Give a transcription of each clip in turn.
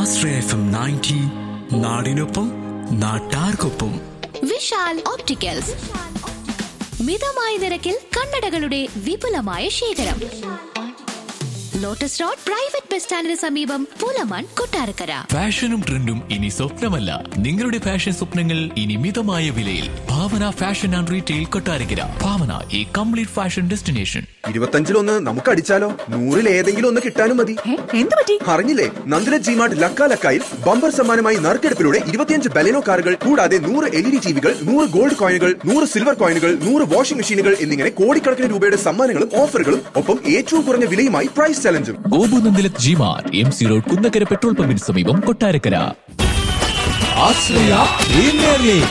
ആശ്രയ F M ninety നാടിനൊപ്പം നാട്ടാർക്കൊപ്പം Vishal opticals മിതമായ നിരക്കിൽ കണ്ണടകളുടെ വിപുലമായ ശേഖരം ലോട്ടസ് റോഡ് പ്രൈവറ്റ് ബസ് സ്റ്റാൻഡിന് സമീപം പൂലമാൻ കൊട്ടാരക്കര ഫാഷനും ട്രെൻഡും ഇനി സ്വപ്നമല്ല നിങ്ങളുടെ ഫാഷൻ സ്വപ്നങ്ങൾ ഇനി മിതമായ വിലയിൽ Bhavana fashion and retail Kottarakkara Bhavana ഈ കംപ്ലീറ്റ് ഫാഷൻ ഡെസ്റ്റിനേഷൻ ഇരുപത്തഞ്ചിലൊന്ന് നമുക്ക് അടിച്ചാലോ നൂറിൽ ഏതെങ്കിലും ഒന്ന് കിട്ടാനും മതി എന്ത് പറ്റി അറിഞ്ഞില്ലേ നന്ദിന ജിമാർട്ട് ലക്ക ലക്കായിൽ ബമ്പർ സമ്മാനമായി നറുക്കെടുപ്പിലൂടെ ഇരുപത്തിയഞ്ച് ബലെനോ കാറുകൾ കൂടാതെ നൂറ് എൽ ഇ ഡി ടിവികൾ നൂറ് ഗോൾഡ് കോയിനുകൾ നൂറ് സിൽവർ കോയിനുകൾ നൂറ് വാഷിംഗ് മെഷീനുകൾ എന്നിങ്ങനെ കോടിക്കണക്കിന് രൂപയുടെ സമ്മാനങ്ങളും ഓഫറുകളും ഒപ്പം ഏറ്റവും കുറഞ്ഞ വിലയുമായി പ്രൈസ് ചലഞ്ചും ഗോപുനന്ദിലത് ജിമാർ M C road Kunnakkara petrol പമ്പിന് സമീപം Kottarakkara Ashraya premier league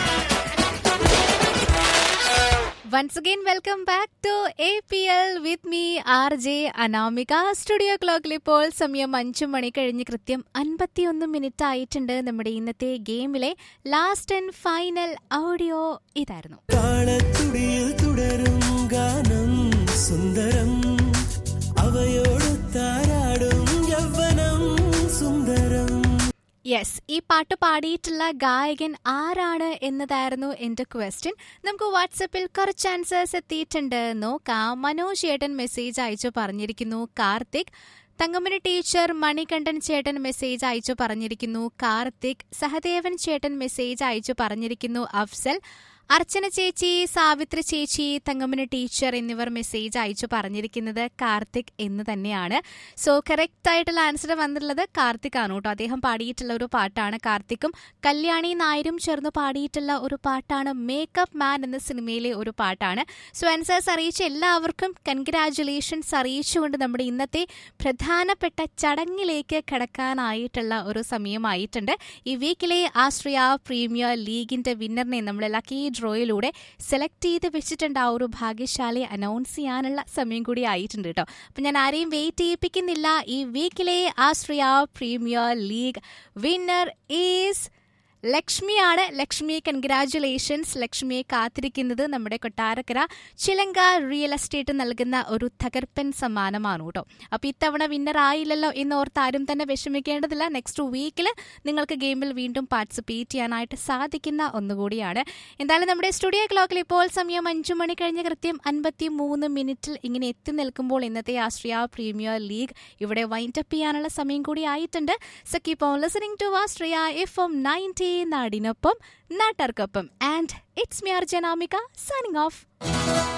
Once again, welcome back to APL with me, RJ Anamika studio ക്ലോക്കിൽ ഇപ്പോൾ സമയം അഞ്ചു മണി കഴിഞ്ഞ് കൃത്യം അൻപത്തിയൊന്ന് മിനിറ്റ് ആയിട്ടുണ്ട് നമ്മുടെ ഇന്നത്തെ ഗെയിമിലെ ലാസ്റ്റ് ആൻഡ് ഫൈനൽ ഓഡിയോ ഇതായിരുന്നു താളത്തുടിയിൽ തുടരും ഗാനം സുന്ദരം അവയോട് താരാടും യൗവനം സുന്ദരം യെസ് ഈ പാട്ട് പാടിയിട്ടുള്ള ഗായകൻ ആരാണ് എന്നതായിരുന്നു എന്റെ ക്വസ്റ്റ്യൻ നമുക്ക് വാട്സപ്പിൽ കുറച്ച് ആൻസേഴ്സ് എത്തിയിട്ടുണ്ട് നോക്കാം മനോജ് ചേട്ടൻ മെസ്സേജ് അയച്ചു പറഞ്ഞിരിക്കുന്നു കാർത്തിക് തങ്കമണി ടീച്ചർ മണികണ്ഠൻ ചേട്ടൻ മെസ്സേജ് അയച്ചു പറഞ്ഞിരിക്കുന്നു കാർത്തിക് സഹദേവൻ ചേട്ടൻ മെസ്സേജ് അയച്ചു പറഞ്ഞിരിക്കുന്നു അഫ്സൽ അർച്ചന ചേച്ചി സാവിത്രി ചേച്ചി തങ്കമണി ടീച്ചർ എന്നിവർ മെസ്സേജ് അയച്ചു പറഞ്ഞിരിക്കുന്നത് കാർത്തിക് എന്ന് തന്നെയാണ് സോ കറക്റ്റ് ആയിട്ടുള്ള ആൻസർ വന്നിട്ടുള്ളത് കാർത്തിക് ആണ് കേട്ടോ അദ്ദേഹം പാടിയിട്ടുള്ള ഒരു പാട്ടാണ് കാർത്തിക്കും കല്യാണി നായരും ചേർന്ന് പാടിയിട്ടുള്ള ഒരു പാട്ടാണ് മേക്കപ്പ് മാൻ എന്ന സിനിമയിലെ ഒരു പാട്ടാണ് സോ ആൻസേഴ്സ് അറിയിച്ച എല്ലാവർക്കും കൺഗ്രാറ്റുലേഷൻസ് അറിയിച്ചുകൊണ്ട് നമ്മുടെ ഇന്നത്തെ പ്രധാനപ്പെട്ട ചടങ്ങിലേക്ക് കടക്കാനായിട്ടുള്ള ഒരു സമയമായിട്ടുണ്ട് ഈ വീക്കിലെ ആശ്രയ പ്രീമിയർ ലീഗിന്റെ വിന്നറിനെ നമ്മൾ ലക്കി ഡ്രോയിലൂടെ സെലക്ട് ചെയ്ത് വെച്ചിട്ടുണ്ട് ആ ഒരു ഭാഗ്യശാലി അനൗൺസ് ചെയ്യാനുള്ള സമയം കൂടി ആയിട്ടുണ്ട് കേട്ടോ അപ്പം ഞാൻ ആരെയും വെയിറ്റ് ചെയ്യിപ്പിക്കുന്നില്ല ഈ വീക്കിലെ Ashraya premier league winner is ലക്ഷ്മിയാണ് ലക്ഷ്മി കൺഗ്രാറ്റുലേഷൻസ് ലക്ഷ്മിയെ കാത്തിരിക്കുന്നത് നമ്മുടെ കൊട്ടാരക്കര ചിലങ്ക റിയൽ എസ്റ്റേറ്റ് നൽകുന്ന ഒരു തകർപ്പൻ സമ്മാനമാണ് കേട്ടോ അപ്പോൾ ഇത്തവണ വിന്നർ ആയില്ലല്ലോ എന്ന് ഓർത്ത് ആരും തന്നെ വിഷമിക്കേണ്ടതില്ല നെക്സ്റ്റ് വീക്കിൽ നിങ്ങൾക്ക് ഗെയിമിൽ വീണ്ടും പാർട്ടിസിപ്പേറ്റ് ചെയ്യാനായിട്ട് സാധിക്കുന്ന ഒന്നുകൂടിയാണ് എന്തായാലും നമ്മുടെ സ്റ്റുഡിയോ ക്ലോക്കിൽ ഇപ്പോൾ സമയം അഞ്ചു മണി കഴിഞ്ഞ് കൃത്യം അൻപത്തി മൂന്ന് മിനിറ്റിൽ ഇങ്ങനെ എത്തി നിൽക്കുമ്പോൾ ഇന്നത്തെ ആസ്ട്രിയ പ്രീമിയർ ലീഗ് ഇവിടെ വൈൻഡപ്പ് ചെയ്യാനുള്ള സമയം കൂടി ആയിട്ടുണ്ട് so keep on listening to Austria F M ninety നാടിനൊപ്പം നാട്ടാർക്കൊപ്പം ആൻഡ് ഇറ്റ്സ് മി അർജനാമിക സൈനിങ് ഓഫ്